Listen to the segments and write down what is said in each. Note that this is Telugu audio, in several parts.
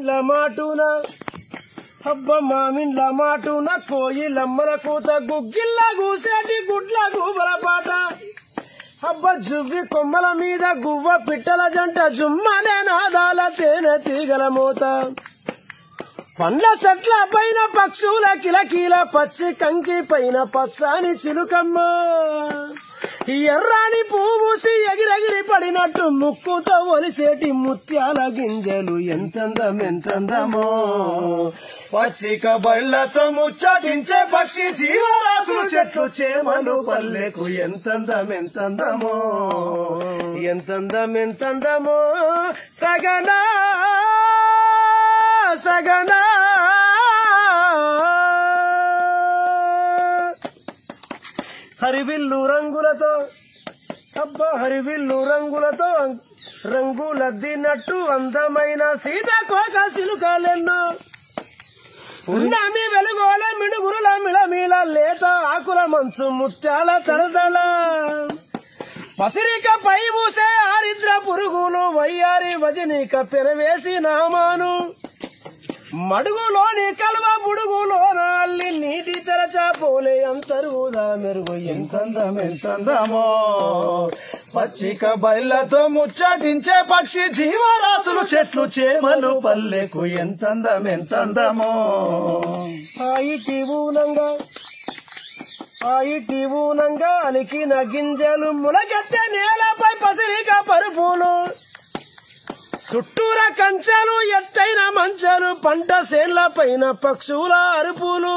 మామిన్ల మాటున అబ్బ మామిన్ల మాటున కోయిలమ్మల కూత గుగ్గిళ్ళ గూసేటి గుడ్ల గూబల పాట అబ్బ జువ్వి కొమ్మల మీద గువ్వ పిట్టల జంట జుమ్మనే నాదాల తేనె తీగల మూత పండ్ల చెట్ల పైన పక్షుల కిలకీల పచ్చి కంకి పైన పచ్చాని చిలుకమ్మ ఈ ఎర్రాని పూసి ఎగిరెగిరి పడినట్టు ముక్కుతో ఒలిచేటి ముత్యాల గింజలు ఎంతందం ఎంతందమో పచ్చిక బళ్ళతో ముచ్చటించే పక్షి జీవరాశులు చెట్లు చేమలు పల్లెకు ఎంతందం ఎంతందమో ఎంతందం ఎంతందమో సగనా సగనా హరివిల్లు రంగులతో అబ్బా హరివిల్లు రంగులతో రంగులద్దినట్టు అందమైన సీతాకోక సిలుకలెన్నో ఉన్నమి వెలుగోల మిడుగురుల మిళమిళ లేత ఆకుల మంచు ముత్యాల తడదళ పసిరిక పై మూసే ఆరిద్ర పురుగులు వయ్యారి వజనిక పెరవేసి నామాను మడుగులోని కలువ బుడుగులోన అల్లి నీటి తెరచ పోలే అంతరుగుదా మెరుగు ఎంతందం ఎంతందమో పచ్చిక బయలతో ముచ్చటించే పక్షి జీవరాశులు చెట్లు చేమలు పల్లెకు ఎంతందం ఎంతందమో ఆయిటి ఊనంగా ఆయిటి ఊనంగా అలికిన గింజలు ములకెత్తే నేలపై పసిరిక పరుపులు చుట్టూర కంచెలు ఎత్తైన మంచెలు పంట సేన్ల పైన పక్షుల అరుపులు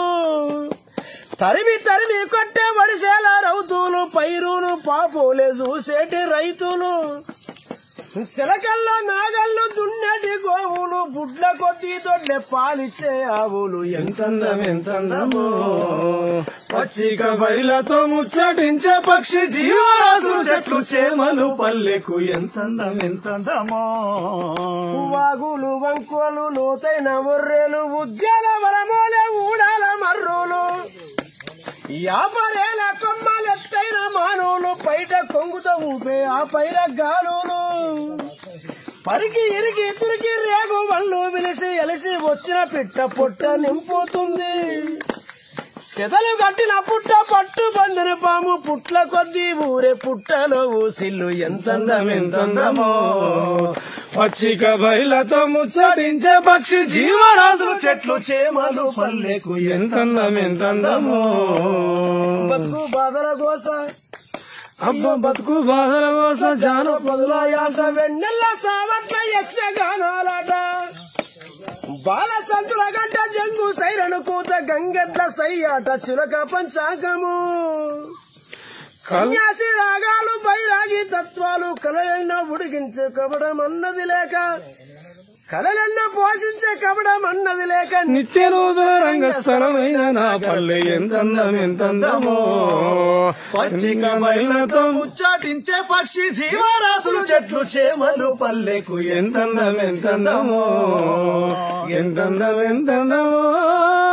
తరిమి తరిమి కొట్టే వడిసేల రౌతులు పైరును పాపోలే చూసేటి రైతులు శిలకల్లో నాగళ్ళు దున్నటి గోవులు బుడ్ల కొద్ది దొడ్లే పాలిచ్చే ఆవులు ఎంతందం ఎంతందమో పచ్చిక బయలతో ముచ్చటించే పక్షి జీవరాశులు చెట్లు చేమలు పల్లెకు ఎంతందం ఎంతందమో వాగులు వంకులు లోతైన మొర్రెలు ఉద్యాల వరమోలే ఊడాల మర్రులు యాపరేల కొమ్మలెత్తైన మానవులు పైట కొంగుతో ఊపే ఆ పైర గాలులు పరికి ఇరికి తిరిగి రేగు వళ్ళు విలిసి ఎలిసి వచ్చిన పిట్ట పొట్ట నింపుతుంది సెదలు కట్టిన పుట్ట పట్టు బందిన పాము పుట్ల కొద్ది ఊరే పుట్టలో ఊసిల్లు ఎంతందం ఎంతందమో పచ్చిక బయలతో ముచ్చటించే పక్షి జీవరాశులు చెట్లు చేమలు పల్లెకు ఎంతందం ఎంతందమో బతుకు బాధల కోస అబ్బ బతుకు బాధల కోస జాన పదుల యాస వెన్నెల్ల సావట్ల యక్షగానాలాట బాల సంతుల గంట జంగు సైరను కూత గంగెట్ల సయ్యాట చిలక పంచాంగము సన్యాసి రాగాలు బైరాగి తత్వాలు కలలెన్నో ఉడిగించే కబడం అన్నది లేక కలలెన్నో పోషించే కబడం అన్నది లేక నిత్య నూతన రంగస్థలమైన నా పల్లె ఎంతందం ఎంతందమో పచ్చిక బయలతో ముచ్చాటించే పక్షి జీవరాశులు చెట్లు చేమలు పల్లెకు ఎంతందం ఎంతందమో ఎంతందం ఎంతందమో